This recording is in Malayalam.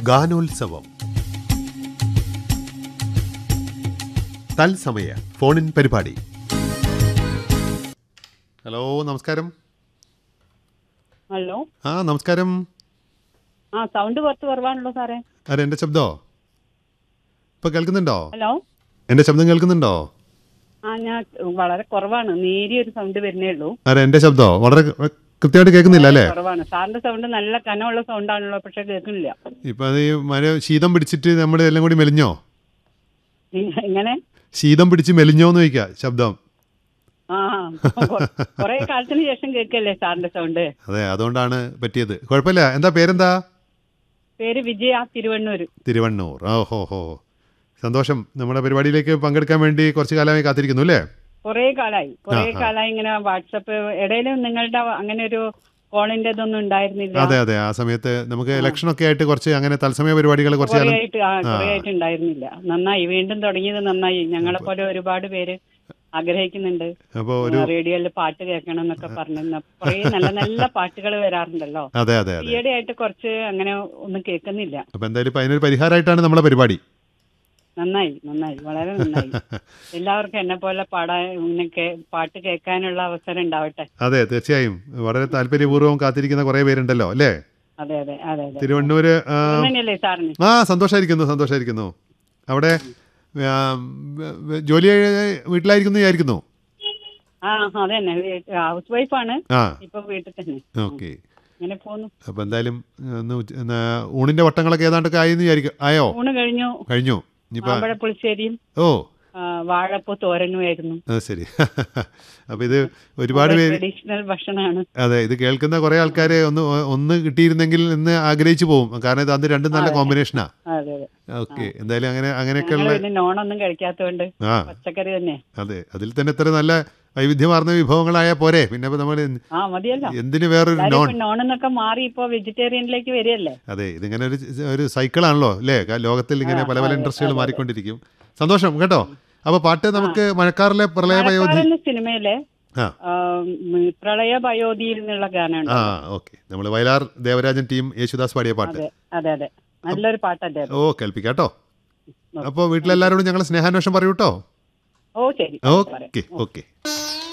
ഗാനോത്സവം തത്സമയ ഫോണിൻ പരിപാടി ഹലോ നമസ്കാരം ഹലോ ആ നമസ്കാരം ആ സൗണ്ട് കുറച്ച് കുറവാണല്ലോ സാറേ ആരെ എൻ്റെ ശബ്ദമോ ഇപ്പൊ കേൾക്കുന്നുണ്ടോ ഹലോ എൻ്റെ ശബ്ദം കേൾക്കുന്നുണ്ടോ ആ ഞാൻ വളരെ കുറവാണ് നേരിയ ഒരു സൗണ്ട് വരുന്നേ ഉള്ളൂ ആരെ എൻ്റെ ശബ്ദമോ വളരെ കൃത്യമായിട്ട് കേൾക്കുന്നില്ല അല്ലേ കുറവാണ് സാറിന്റെ സൗണ്ട് നല്ല കനമുള്ള സൗണ്ട് ആണല്ലോ പക്ഷെ കേൾക്കുന്നില്ല ഇപ്പൊ അത് ഈ മഴ ശീതം പിടിച്ചിട്ട് നമ്മൾ എല്ലാം കൂടി മെലിഞ്ഞോ എങ്ങനെ ശീതം പിടിച്ച് മെലിഞ്ഞോ എന്ന് ചോദിക്കുക ശബ്ദം ആ കുറെ കാലത്തിന് ശേഷം കേൾക്കല്ലേ സാറിന്റെ സൗണ്ട് അതെ അതുകൊണ്ടാണ് പറ്റിയത് കുഴപ്പമില്ല എന്താ പേരെന്താ പേര് വിജയ തിരുവണ്ണൂര് തിരുവണ്ണൂർ ഓ ഹോ ഹോ സന്തോഷം നമ്മുടെ പരിപാടിയിലേക്ക് പങ്കെടുക്കാൻ വേണ്ടി കുറച്ച് കാലമായി കാത്തിരിക്കുന്നു അല്ലേ കുറെ കാലായി കുറെ കാലായി ഇങ്ങനെ വാട്സപ്പ് ഇടയിലും നിങ്ങളുടെ അങ്ങനെ ഒരു കോളിന്റെ ഇതൊന്നും ഉണ്ടായിരുന്നില്ല അതെ അതെ ആ സമയത്ത് നമുക്ക് ഇലക്ഷൻ ഒക്കെ ആയിട്ട് കുറച്ച് അങ്ങനെ തത്സമയ പരിപാടികൾ കുറച്ച് കുറെ കാലം ആയിട്ട് ആ കുറെ ആയിട്ട് ഉണ്ടായിരുന്നില്ല നന്നായി വീണ്ടും തുടങ്ങിയത് നന്നായി ഞങ്ങളെ പോലെ ഒരുപാട് പേര് ആഗ്രഹിക്കുന്നുണ്ട് അപ്പോൾ ഒരു റേഡിയോയിൽ പാട്ട് കേൾക്കണം എന്നൊക്കെ പറഞ്ഞു കുറെ നല്ല നല്ല പാട്ടുകൾ വരാറുണ്ടല്ലോ അതെ അതെ അതെ ഈയിടെ ആയിട്ട് കുറച്ച് അങ്ങനെ ഒന്നും കേൾക്കുന്നില്ല അപ്പോൾ എന്തായാലും ഇപ്പം അതിനൊരു പരിഹാരമായിട്ടാണ് നമ്മളെ പരിപാടി നന്നായി നന്നായി വളരെ നന്നായി എല്ലാവർക്കും എന്നെ പോലെ പാടാൻ ഇങ്ങനെ കേ- പാട്ട് കേൾക്കാനുള്ള അവസരം ഉണ്ടാവട്ടെ അതെ തീർച്ചയായും വളരെ താല്പര്യപൂർവ്വം കാത്തിരിക്കുന്ന കുറേ പേരുണ്ടല്ലോ അല്ലേ അതെ അതെ അതെ അതെ തിരുവണ്ണൂര് ആ, തന്നെയല്ലേ സാറിന് ആ സന്തോഷമായിരിക്കുന്നു സന്തോഷമായിരിക്കുന്നു അവിടെ ആ, ജോലി വീട്ടിലായിരിക്കുന്നു വിചാരിക്കുന്നു ആ അതന്നെ ഹൗസ് വൈഫാണ് ആ ഇപ്പൊ വീട്ടിൽ തന്നെ ഓക്കെ ഇങ്ങനെ പോന്നു അപ്പോൾ എന്തായാലും ഒന്ന് ഉച്ച- എന്നാ, ഊണിന്റെ വട്ടങ്ങളൊക്കെ ഏതാണ്ടൊക്കെ ആയെന്ന് വിചാരിക്കും ആയോ ഊണ് കഴിഞ്ഞു കഴിഞ്ഞു ഇനിയിപ്പോൾ മാമ്പഴ പുളിശ്ശേരിയും ഓ ആ, വാഴപ്പൂ തോരനുമായിരുന്നു അത് ശരി അപ്പോൾ ഇത് ഒരുപാട് പേര് ട്രഡീഷണൽ ഭക്ഷണമാണ് അതെ ഇത് കേൾക്കുന്ന കുറേ ആൾക്കാർ ഒന്ന് ഒന്ന് കിട്ടിയിരുന്നെങ്കിൽ എന്ന് ആഗ്രഹിച്ചു പോകും കാരണം ഇത് അത് രണ്ടും നല്ല കോമ്പിനേഷനാ അതെ അതെ ഓക്കെ എന്തായാലും അങ്ങനെ അങ്ങനെയൊക്കെ ഞങ്ങള് ഉള്ള പിന്നെ നോണൊന്നും കഴിക്കാത്തോണ്ട് ആ പച്ചക്കറി തന്നെ അതെ അതിൽ തന്നെ ഇത്ര നല്ല വൈവിധ്യമാർന്ന വിഭവങ്ങളായാൽ പോരെ പിന്നെ ഇപ്പൊ നമ്മൾ ആ മതിയല്ലോ എന്തിന് വേറൊരു എല്ലാരും നോൺ ഇപ്പൊ നോണെന്നൊക്കെ മാറി ഇപ്പൊ വെജിറ്റേറിയനിലേക്ക് വരികയല്ലേ അതെ ഇതിങ്ങനെ ഒരു ഒരു സൈക്കിളാണല്ലോ അല്ലേ ക- ലോകത്തിൽ ഇങ്ങനെ പല പല ഇൻഡസ്ട്രികൾ മാറിക്കൊണ്ടിരിക്കും സന്തോഷം കേട്ടോ അപ്പോൾ പാട്ട് നമുക്ക് മഴക്കാറിലെ പ്രളയ പയോധി മഴക്കാലം സിനിമയിലെ ആ ആ, ഉം, പ്രളയ പയോധിയിൽ നിന്നുള്ള ഗാനമാണ് ആ ഓക്കെ നമ്മൾ വയലാർ ദേവരാജൻ ടീം യേശുദാസ് പാടിയ പാട്ട് അതെ അതെ അതെ നല്ലൊരു പാട്ടല്ലേ അത്? ഓ കേൾപ്പിക്കാം കേട്ടോ അപ്പോൾ വീട്ടിലെല്ലാവരോടും ഞങ്ങൾ സ്നേഹാന്വേഷണം പറയൂ കേട്ടോ ഓ ശരി പറയാം ഓക്കെ ഓക്കെ